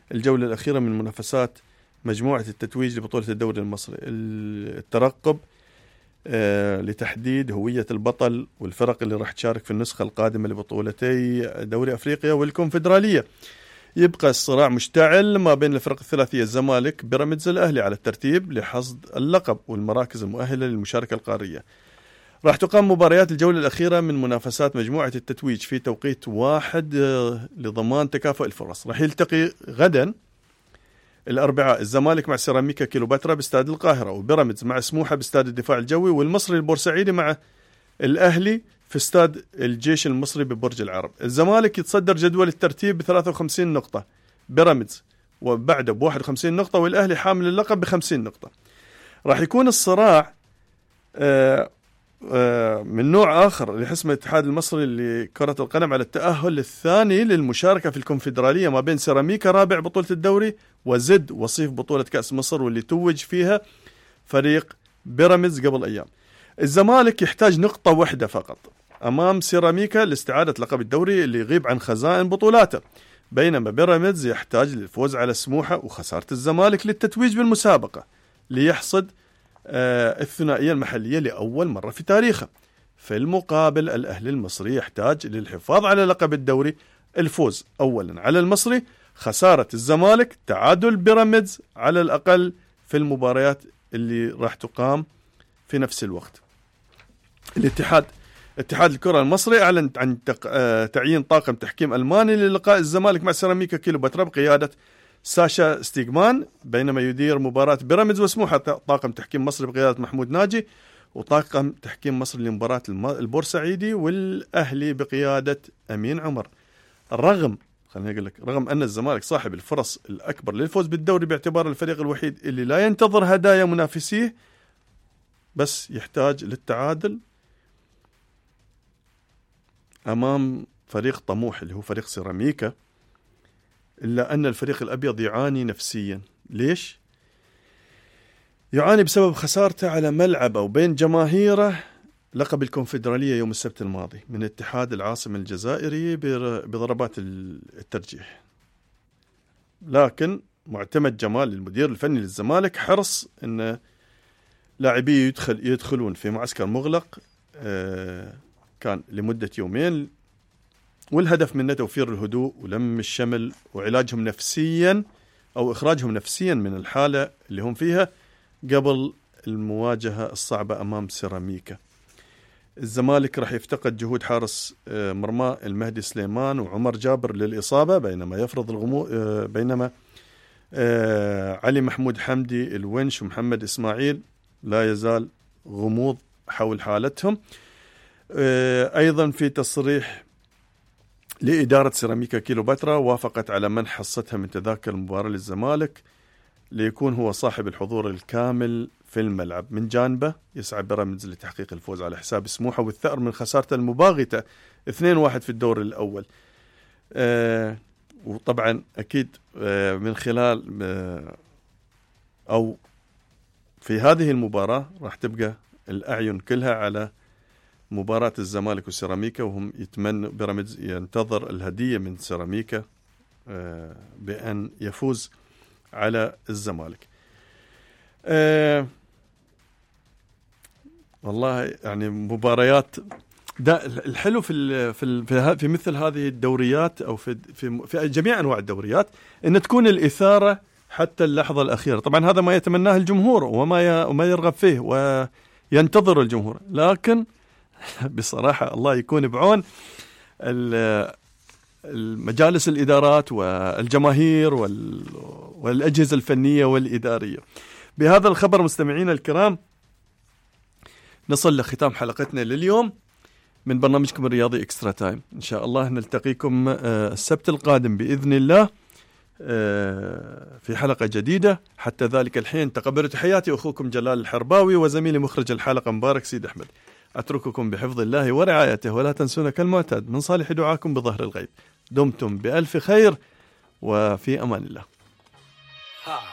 الجولة الأخيرة من منافسات مجموعة التتويج لبطولة الدوري المصري الترقب آه، لتحديد هوية البطل والفرق اللي راح تشارك في النسخة القادمة لبطولتي دوري أفريقيا والكونفدرالية يبقى الصراع مشتعل ما بين الفرق الثلاثية الزمالك بيراميدز الأهلي على الترتيب لحصد اللقب والمراكز المؤهلة للمشاركة القارية راح تقام مباريات الجولة الأخيرة من منافسات مجموعة التتويج في توقيت واحد آه، لضمان تكافؤ الفرص راح يلتقي غدا الأربعاء الزمالك مع سيراميكا كيلوباترا باستاد القاهرة وبيراميدز مع سموحة باستاد الدفاع الجوي والمصري البورسعيدي مع الأهلي في استاد الجيش المصري ببرج العرب الزمالك يتصدر جدول الترتيب ب 53 نقطة بيراميدز وبعده ب 51 نقطة والأهلي حامل اللقب ب 50 نقطة راح يكون الصراع آه آه، من نوع آخر لحسم الاتحاد المصري لكرة القدم على التأهل الثاني للمشاركة في الكونفدرالية ما بين سيراميكا رابع بطولة الدوري وزد وصيف بطولة كأس مصر واللي توج فيها فريق بيراميدز قبل أيام الزمالك يحتاج نقطة واحدة فقط أمام سيراميكا لاستعادة لقب الدوري اللي يغيب عن خزائن بطولاته بينما بيراميدز يحتاج للفوز على سموحة وخسارة الزمالك للتتويج بالمسابقة ليحصد آه، الثنائية المحلية لأول مرة في تاريخه في المقابل الأهلي المصري يحتاج للحفاظ على لقب الدوري الفوز أولا على المصري خسارة الزمالك تعادل بيراميدز على الأقل في المباريات اللي راح تقام في نفس الوقت الاتحاد اتحاد الكرة المصري أعلن عن آه، تعيين طاقم تحكيم ألماني للقاء الزمالك مع سيراميكا كيلو باترا بقيادة ساشا ستيغمان بينما يدير مباراة بيراميدز وسموحة طاقم تحكيم مصري بقيادة محمود ناجي وطاقم تحكيم مصري لمباراة البورسعيدي والأهلي بقيادة أمين عمر رغم خليني أقول لك رغم أن الزمالك صاحب الفرص الأكبر للفوز بالدوري باعتبار الفريق الوحيد اللي لا ينتظر هدايا منافسيه بس يحتاج للتعادل أمام فريق طموح اللي هو فريق سيراميكا إلا أن الفريق الأبيض يعاني نفسيا ليش؟ يعاني بسبب خسارته على ملعبه وبين جماهيره لقب الكونفدرالية يوم السبت الماضي من اتحاد العاصمة الجزائري بضربات الترجيح لكن معتمد جمال المدير الفني للزمالك حرص أن لاعبيه يدخل يدخلون في معسكر مغلق آه، كان لمدة يومين والهدف منه توفير الهدوء ولم الشمل وعلاجهم نفسيا او اخراجهم نفسيا من الحاله اللي هم فيها قبل المواجهه الصعبه امام سيراميكا. الزمالك راح يفتقد جهود حارس آه، مرمى المهدي سليمان وعمر جابر للاصابه بينما يفرض الغمو آه، بينما آه، علي محمود حمدي الونش ومحمد اسماعيل لا يزال غموض حول حالتهم. ايضا في تصريح لإدارة سيراميكا كيلوباترا وافقت على منح حصتها من تذاكر المباراة للزمالك ليكون هو صاحب الحضور الكامل في الملعب من جانبه يسعى بيراميدز لتحقيق الفوز على حساب سموحة والثأر من خسارته المباغتة 2-1 في الدور الأول آه وطبعا أكيد آه من خلال آه أو في هذه المباراة راح تبقى الأعين كلها على مباراة الزمالك وسيراميكا وهم يتمنوا بيراميدز ينتظر الهدية من سيراميكا آه، بأن يفوز على الزمالك آه، والله يعني مباريات ده الحلو في في في مثل هذه الدوريات او في في في جميع انواع الدوريات ان تكون الاثاره حتى اللحظه الاخيره، طبعا هذا ما يتمناه الجمهور وما وما يرغب فيه وينتظر الجمهور، لكن بصراحة الله يكون بعون المجالس الإدارات والجماهير والأجهزة الفنية والإدارية بهذا الخبر مستمعينا الكرام نصل لختام حلقتنا لليوم من برنامجكم الرياضي اكسترا تايم ان شاء الله نلتقيكم آه، السبت القادم باذن الله آه، في حلقة جديدة حتى ذلك الحين تقبلوا تحياتي أخوكم جلال الحرباوي وزميلي مخرج الحلقة مبارك سيد أحمد أترككم بحفظ الله ورعايته ولا تنسونا كالمعتاد من صالح دعاكم بظهر الغيب دمتم بألف خير وفي أمان الله